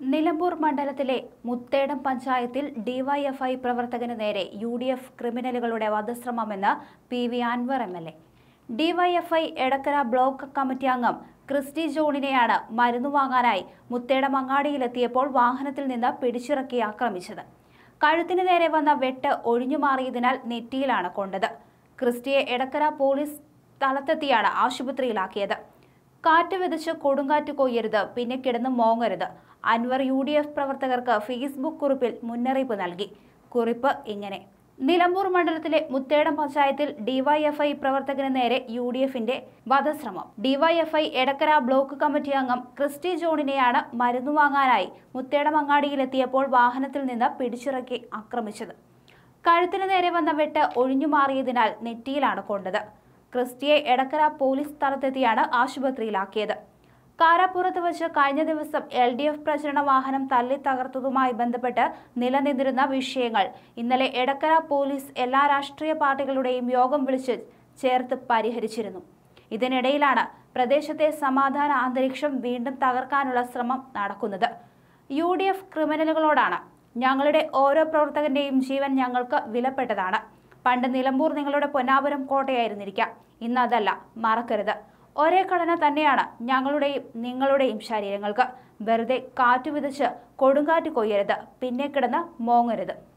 നിലമ്പൂർ മണ്ഡലത്തിലെ മുത്തേടം പഞ്ചായത്തിൽ ഡിവൈഎഫ്ഐ പ്രവർത്തകന് നേരെ യു ഡി എഫ് ക്രിമിനലുകളുടെ വധശ്രമമെന്ന് P V Anvar M L A DYFI Edakkara block committee അംഗം ക്രിസ്റ്റി ജോണിനെയാണ് മരുന്ന് വാങ്ങാനായി മുത്തേടം അങ്ങാടിയിലെത്തിയപ്പോൾ വാഹനത്തിൽ നിന്ന് പിടിച്ചിറക്കി ആക്രമിച്ചത് കഴുത്തിന് നേരെ വന്ന വെട്ട് ഒഴിഞ്ഞുമാറിയതിനാൽ നെറ്റിയിലാണ് കൊണ്ടത് ക്രിസ്റ്റിയെ എടക്കര പോലീസ് സ്ഥലത്തെത്തിയാണ് ആശുപത്രിയിലാക്കിയത് കാറ്റ് വിതച്ച് കൊടുങ്കാറ്റ് കൊയ്യരുത് പിന്നെ കിടന്ന് മോങ്ങരുത് അൻവർ യു ഡി എഫ് പ്രവർത്തകർക്ക് ഫേസ്ബുക്ക് കുറിപ്പിൽ മുന്നറിയിപ്പ് നൽകി കുറിപ്പ് ഇങ്ങനെ നിലമ്പൂർ മണ്ഡലത്തിലെ മുത്തേടം പഞ്ചായത്തിൽ ഡിവൈഎഫ്ഐ പ്രവർത്തകന് നേരെ യു ഡി എഫിന്റെ വധശ്രമം ഡിവൈഎഫ്ഐ എടക്കര ബ്ലോക്ക് കമ്മിറ്റി അംഗം ക്രിസ്റ്റി ജോണിനെയാണ് മരുന്ന് വാങ്ങാനായി മുത്തേടം അങ്ങാടിയിലെത്തിയപ്പോൾ വാഹനത്തിൽ നിന്ന് പിടിച്ചിറക്കി ആക്രമിച്ചത് കഴുത്തിന് നേരെ വന്ന വെട്ട് ഒഴിഞ്ഞുമാറിയതിനാൽ നെറ്റിയിലാണ് കൊണ്ടത് ക്രിസ്റ്റിയെ എടക്കര പോലീസ് സ്ഥലത്തെത്തിയാണ് ആശുപത്രിയിലാക്കിയത് കാരാപ്പുറത്ത് വെച്ച് കഴിഞ്ഞ ദിവസം എൽ ഡി എഫ് പ്രചരണ വാഹനം തല്ലി തകർത്തതുമായി ബന്ധപ്പെട്ട് നിലനിന്നിരുന്ന വിഷയങ്ങൾ ഇന്നലെ എടക്കര പോലീസ് എല്ലാ രാഷ്ട്രീയ പാർട്ടികളുടെയും യോഗം വിളിച്ച് ചേർത്ത് പരിഹരിച്ചിരുന്നു ഇതിനിടയിലാണ് പ്രദേശത്തെ സമാധാന അന്തരീക്ഷം വീണ്ടും തകർക്കാനുള്ള ശ്രമം നടക്കുന്നത് യു ഡി എഫ് ക്രിമിനലുകളോടാണ് ഞങ്ങളുടെ ഓരോ പ്രവർത്തകന്റെയും ജീവൻ ഞങ്ങൾക്ക് വിലപ്പെട്ടതാണ് പണ്ട് നിലമ്പൂർ നിങ്ങളുടെ പൊന്നാപുരം കോട്ടയായിരുന്നിരിക്കാം ഇന്ന് അതല്ല മറക്കരുത് ഒരേ ഘടന തന്നെയാണ് ഞങ്ങളുടെയും നിങ്ങളുടെയും ശരീരങ്ങൾക്ക് വെറുതെ കാറ്റു വിതച്ച് കൊടുങ്കാറ്റ് കൊയ്യരുത് പിന്നെ കിടന്ന് മോങ്ങരുത്